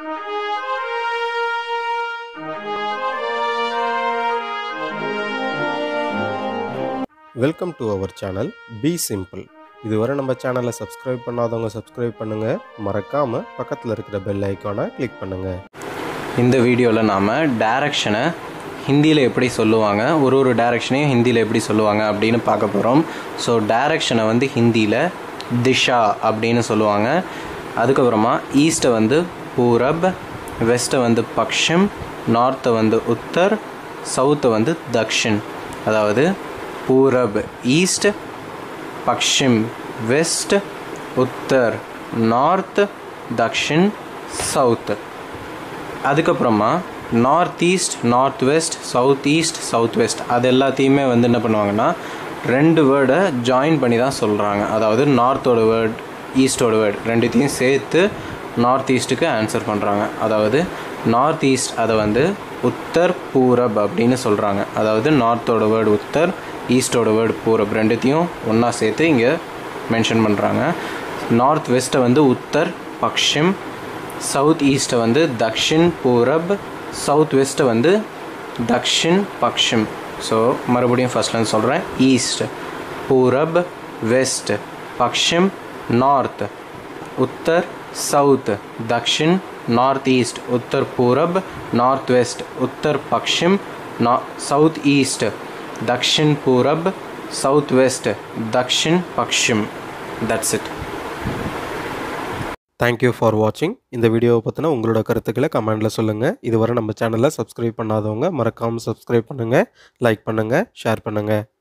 welcome to our channel be simple இதுவரை நம்ம சேனலை சப்ஸ்கிரைப் பண்ணாதவங்க சப்ஸ்கிரைப் பண்ணுங்கள் மறக்காமல் பக்கத்தில் இருக்கிற பெல் ஐக்கானை கிளிக் பண்ணுங்கள் இந்த வீடியோவில் நாம் டைரக்ஷனை ஹிந்தியில் எப்படி சொல்லுவாங்க ஒரு ஒரு டைரக்ஷனையும் ஹிந்தியில் எப்படி சொல்லுவாங்க அப்படின்னு பார்க்க போகிறோம் ஸோ டைரக்ஷனை வந்து ஹிந்தியில் திஷா அப்படின்னு சொல்லுவாங்க அதுக்கப்புறமா ஈஸ்ட்டை வந்து பூரப் வெஸ்ட்டை வந்து பக்ஷம் நார்த்தை வந்து உத்தர் சவுத்தை வந்து தக்ஷின் அதாவது பூரப் ஈஸ்ட் பக்ஷிம் வெஸ்ட் உத்தர் நார்த் தக்ஷின் சவுத் அதுக்கப்புறமா north east north west south east south west அது எல்லாத்தையுமே வந்து என்ன பண்ணுவாங்கன்னா ரெண்டு வேர்டை ஜாயின் பண்ணி தான் சொல்கிறாங்க அதாவது நார்த்தோட வேர்ட் ஈஸ்டோட வேர்ட் ரெண்டுத்தையும் சேர்த்து நார்த் ஈஸ்ட்டுக்கு ஆன்சர் பண்ணுறாங்க அதாவது நார்த் ஈஸ்ட் அதை வந்து உத்தர் பூரப் அப்படின்னு சொல்கிறாங்க அதாவது நார்த்தோட வேர்டு உத்தர் ஈஸ்டோட வேர்டு பூரப் ரெண்டுத்தையும் ஒன்றா சேர்த்து இங்கே மென்ஷன் பண்ணுறாங்க நார்த் வெஸ்ட்டை வந்து உத்தர் பக்ஷிம் சவுத் ஈஸ்ட்டை வந்து தக்ஷின் பூரப் சவுத் வெஸ்ட்டை வந்து தக்ஷின் பக்ஷிம் ஸோ மறுபடியும் ஃபஸ்ட்லேருந்து சொல்கிறேன் ஈஸ்ட் பூரப் வெஸ்ட் பக்ஷிம் நார்த் உத்தர் சவுத் தக்ஷின் நார்த் ஈஸ்ட் உத்தர் பூரப் நார்த் வெஸ்ட் உத்தர் பக்ஷிம் நா சவுத் ஈஸ்ட் தக்ஷின் பூரப் சவுத் வெஸ்ட் தக்ஷின் பக்ஷிம் தட்ஸ் இட் தேங்க்யூ ஃபார் வாட்சிங் இந்த வீடியோவை பற்றின உங்களோட கருத்துக்களை கமெண்டில் சொல்லுங்கள் இதுவரை நம்ம சேனலை சப்ஸ்கிரைப் பண்ணாதவங்க மறக்காமல் சப்ஸ்கிரைப் பண்ணுங்கள் லைக் பண்ணுங்கள் ஷேர் பண்ணுங்கள்